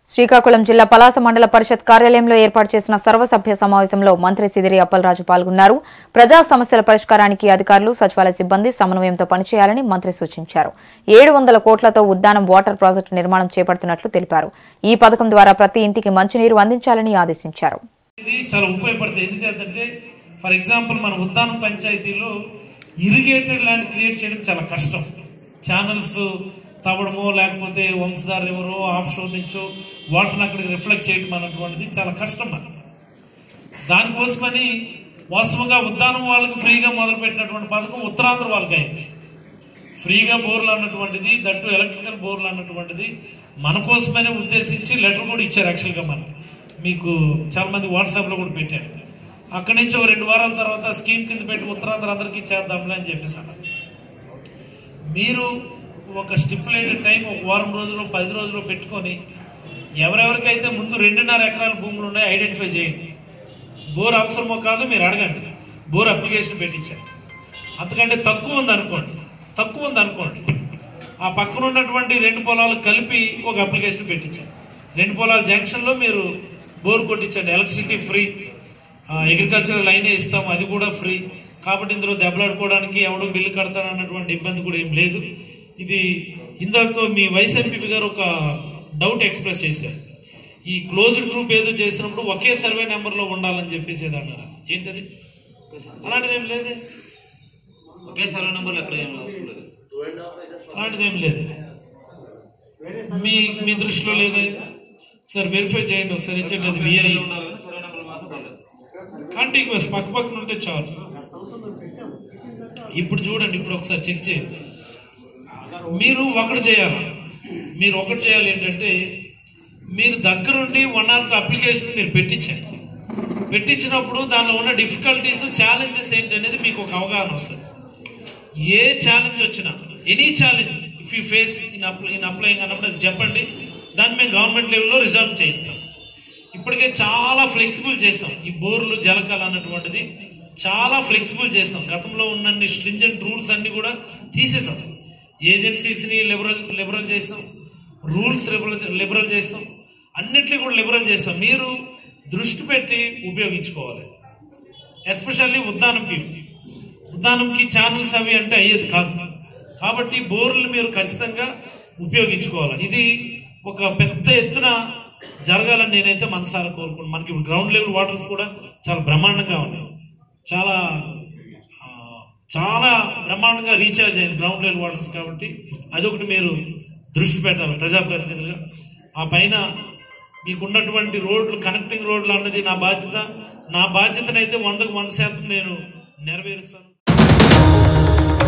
శ్రీకాకుళం జిల్లా పలాస మండల పరిషత్ కార్యాలయంలో ఏర్పాటు చేసిన సర్వసభ్య సమావేశంలో మంత్రి సిదిరి అప్పలరాజు పాల్గొన్నారు ప్రజా సమస్యల పరిష్కారానికి అధికారులు సచివాలయ సిబ్బంది సమన్వయంతో పనిచేయాలని మంత్రి సూచించారు ఏడు వందల కోట్లతో ఉద్దానం వాటర్ ప్రాజెక్టు నిర్మాణం చేపడుతున్నట్లు తెలిపారు ఈ పథకం ద్వారా ప్రతి ఇంటికి మంచినీరు అందించాలని ఆదేశించారు ఇది చాలా ఉపయోగపడుతుంది ఎందుచేతంటే ఫర్ ఎగ్జాంపుల్ మన ఉద్దానం పంచాయతీలో ఇరిగేటెడ్ ల్యాండ్ క్రియేట్ చేయడం చాలా కష్టం ఛానల్స్ తవ్వడమో లేకపోతే వంశధార రివరో ఆఫ్ షోర్ నుంచో వాటర్ని అక్కడికి రిఫ్లెక్ట్ చేయడం అన్నటువంటిది చాలా కష్టం మనకి దానికోసమని వాస్తవంగా ఉద్దానం వాళ్ళకి ఫ్రీగా మొదలుపెట్టినటువంటి పథకం ఉత్తరాంధ్ర వాళ్ళకి అయింది ఫ్రీగా బోర్లు అన్నటువంటిది దట్టు ఎలక్ట్రికల్ బోర్లు అన్నటువంటిది మన కోసమనే ఉద్దేశించి లెటర్ కూడా ఇచ్చారు యాక్చువల్గా మనకి మీకు చాలా మంది వాట్సాప్లో కూడా పెట్టారు అక్కడి నుంచి ఒక రెండు వారాల తర్వాత స్కీమ్ కింద పెట్టి ఉత్తరాంధ్ర అందరికీ చేద్దాంలే అని చెప్పేసి అన్నారు మీరు ఒక స్టిపులేటెడ్ టైం ఒక వారం రోజులు పది రోజులు పెట్టుకొని ఎవరెవరికైతే ముందు రెండున్నర ఎకరాల భూములు ఉన్నాయో ఐడెంటిఫై చేయండి బోర్ అవసరమో కాదో మీరు అడగండి బోర్ అప్లికేషన్ పెట్టించారు అంతకంటే తక్కువ ఉంది అనుకోండి తక్కువ ఉంది అనుకోండి ఆ పక్కన ఉన్నటువంటి రెండు పొలాలు కలిపి ఒక అప్లికేషన్ పెట్టించారు రెండు పొలాల జంక్షన్లో మీరు బోర్ కొట్టించండి ఎలక్ట్రిసిటీ ఫ్రీ అగ్రికల్చర్ లైనే ఇస్తాం అది కూడా ఫ్రీ కాబట్టి ఇందులో దెబ్బలాడుకోవడానికి ఎవడో బిల్లు కడతానన్నటువంటి ఇబ్బంది కూడా ఏం లేదు ఇది ఇందాక మీ వైస్ ఎంపీ గారు ఒక డౌట్ ఎక్స్ప్రెస్ చేశారు ఈ క్లోజ్డ్ గ్రూప్ ఏదో చేసినప్పుడు ఒకే సర్వే నెంబర్లో ఉండాలని చెప్పేసి ఏదో అన్నారు ఏంటది అలాంటిది ఏం లేదే ఒకే సర్వే నెంబర్లు ఎక్కడ ఏం అవసరం లేదు అలాంటిది ఏం లేదు మీ మీ దృష్టిలో లేదా సార్ వెరిఫై చేయండి ఒకసారి ఇచ్చేది అది విఐ ఉండాలి కానీ సర్వే నెంబర్లు మాత్రం పర్లేదు కాంటిక్వస్ పక్క పక్కన ఉంటే చాలు ఇప్పుడు చూడండి ఇప్పుడు ఒకసారి చెక్ చేయండి మీరు ఒకటి చేయాలి మీరు ఒకటి చేయాలి ఏంటంటే మీరు దగ్గరుండి వన్ ఆర్ అప్లికేషన్ మీరు పెట్టించండి పెట్టించినప్పుడు దానిలో ఉన్న డిఫికల్టీస్ ఛాలెంజెస్ ఏంటి అనేది మీకు ఒక అవగాహన వస్తుంది ఏ ఛాలెంజ్ వచ్చినా any challenge if you face in apply in applying అన్నప్పుడు అది చెప్పండి దాన్ని మేము గవర్నమెంట్ లెవెల్లో రిజాల్వ్ చేయిస్తాం ఇప్పటికే చాలా ఫ్లెక్సిబుల్ చేసాం ఈ బోర్లు జలకాలు అన్నటువంటిది చాలా ఫ్లెక్సిబుల్ చేసాం గతంలో ఉన్నన్ని స్ట్రింజెంట్ రూల్స్ అన్ని కూడా తీసేసాం ఏజెన్సీస్ని లిబరల్ లిబరల్ చేసాం రూల్స్ లిబరల్ లిబరల్ చేసాం అన్నిటినీ కూడా లిబరల్ చేసాం మీరు దృష్టి పెట్టి ఉపయోగించుకోవాలి ఎస్పెషల్లీ ఉద్దానంకి ఉద్దానంకి ఛానల్స్ అవి అంటే అయ్యేది కాదు కాబట్టి బోర్లు మీరు ఖచ్చితంగా ఉపయోగించుకోవాలి ఇది ఒక పెద్ద ఎత్తున జరగాలని నేనైతే మనసారా కోరుకుంటున్నాను మనకి ఇప్పుడు గ్రౌండ్ లెవెల్ వాటర్స్ కూడా చాలా బ్రహ్మాండంగా ఉన్నాయి చాలా ఆ, చాలా బ్రహ్మాండంగా రీఛార్జ్ అయింది గ్రౌండ్ లెవెల్ వాటర్స్ కాబట్టి అదొకటి మీరు దృష్టి పెట్టాలి ప్రజాప్రతినిధులుగా ఆ పైన మీకున్నటువంటి రోడ్లు కనెక్టింగ్ రోడ్లు అన్నది నా బాధ్యత నా బాధ్యతనైతే వందకు వంద శాతం నేను నెరవేరుస్తాను